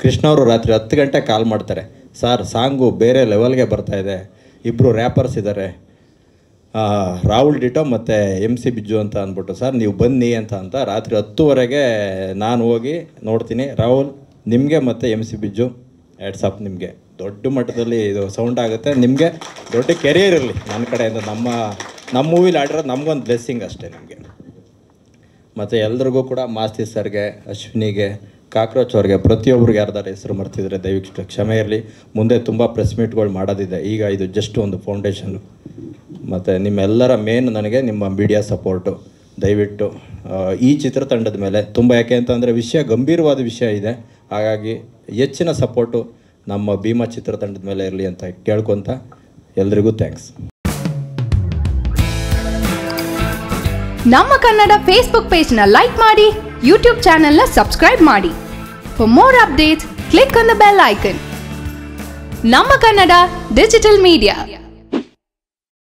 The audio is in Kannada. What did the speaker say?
ಕೃಷ್ಣ ಅವರು ರಾತ್ರಿ ಹತ್ತು ಗಂಟೆ ಕಾಲ್ ಮಾಡ್ತಾರೆ ಸರ್ ಸಾಂಗು ಬೇರೆ ಲೆವೆಲ್ಗೆ ಬರ್ತಾ ಇದೆ ಇಬ್ಬರು ರ್ಯಾಪರ್ಸ್ ಇದ್ದಾರೆ ಆ, ರಾಹುಲ್ ಡಿಟೋ ಮತ್ತು ಎಮ್ ಸಿ ಬಿಜ್ಜು ಅಂತ ಅಂದ್ಬಿಟ್ಟು ಸರ್ ನೀವು ಬನ್ನಿ ಅಂತ ಅಂತ ರಾತ್ರಿ ಹತ್ತುವರೆಗೆ ನಾನು ಹೋಗಿ ನೋಡ್ತೀನಿ ರಾಹುಲ್ ನಿಮಗೆ ಮತ್ತು ಎಮ್ ಸಿ ಬಿಜ್ಜು ಆ್ಯಡ್ಸಪ್ ನಿಮಗೆ ದೊಡ್ಡ ಮಟ್ಟದಲ್ಲಿ ಇದು ಸೌಂಡ್ ಆಗುತ್ತೆ ನಿಮಗೆ ದೊಡ್ಡ ಕೆರಿಯರ್ ಇರಲಿ ನನ್ನ ಕಡೆಯಿಂದ ನಮ್ಮ ನಮ್ಮ ಮೂವಿಲಿ ಆಡಿರೋದು ನಮಗೊಂದು ಬ್ಲೆಸ್ಸಿಂಗ್ ಅಷ್ಟೇ ನಿಮಗೆ ಮತ್ತು ಎಲ್ರಿಗೂ ಕೂಡ ಮಾಸ್ತಿ ಸರ್ಗೆ ಅಶ್ವಿನಿಗೆ ಕಾಕ್ರೋಚ್ ಅವ್ರಿಗೆ ಪ್ರತಿಯೊಬ್ಬರಿಗೆ ಯಾರ್ದಾರ ಹೆಸರು ಮರ್ತಿದ್ರೆ ದಯವಿಟ್ಟು ಕ್ಷಮೆ ಇರಲಿ ಮುಂದೆ ತುಂಬ ಪ್ರೆಸ್ ಮೀಟ್ಗಳು ಮಾಡೋದಿದೆ ಈಗ ಇದು ಜಸ್ಟ್ ಒಂದು ಫೌಂಡೇಶನ್ನು ಮತ್ತು ನಿಮ್ಮೆಲ್ಲರ ಮೇನ್ ನನಗೆ ನಿಮ್ಮ ಮೀಡಿಯಾ ಸಪೋರ್ಟು ದಯವಿಟ್ಟು ಆ, ಈ ಚಿತ್ರತಂಡದ ಮೇಲೆ ತುಂಬ ಯಾಕೆ ಅಂತಂದರೆ ವಿಷಯ ಗಂಭೀರವಾದ ವಿಷಯ ಇದೆ ಹಾಗಾಗಿ ಹೆಚ್ಚಿನ ಸಪೋರ್ಟು ನಮ್ಮ ಭೀಮಾ ಚಿತ್ರತಂಡದ ಮೇಲೆ ಇರಲಿ ಅಂತ ಕೇಳ್ಕೊತ ಎಲ್ರಿಗೂ ಥ್ಯಾಂಕ್ಸ್ ನಮ್ಮ ಕನ್ನಡ ಫೇಸ್ಬುಕ್ ಪೇಜ್ನ ಲೈಕ್ ಮಾಡಿ ಯೂಟ್ಯೂಬ್ ಚಾನೆಲ್ನ ಸಬ್ಸ್ಕ್ರೈಬ್ ಮಾಡಿ for more updates click on the bell icon ನಮ್ಮ ಕನ್ನಡ ಡಿಜಿಟಲ್ ಮೀಡಿಯಾ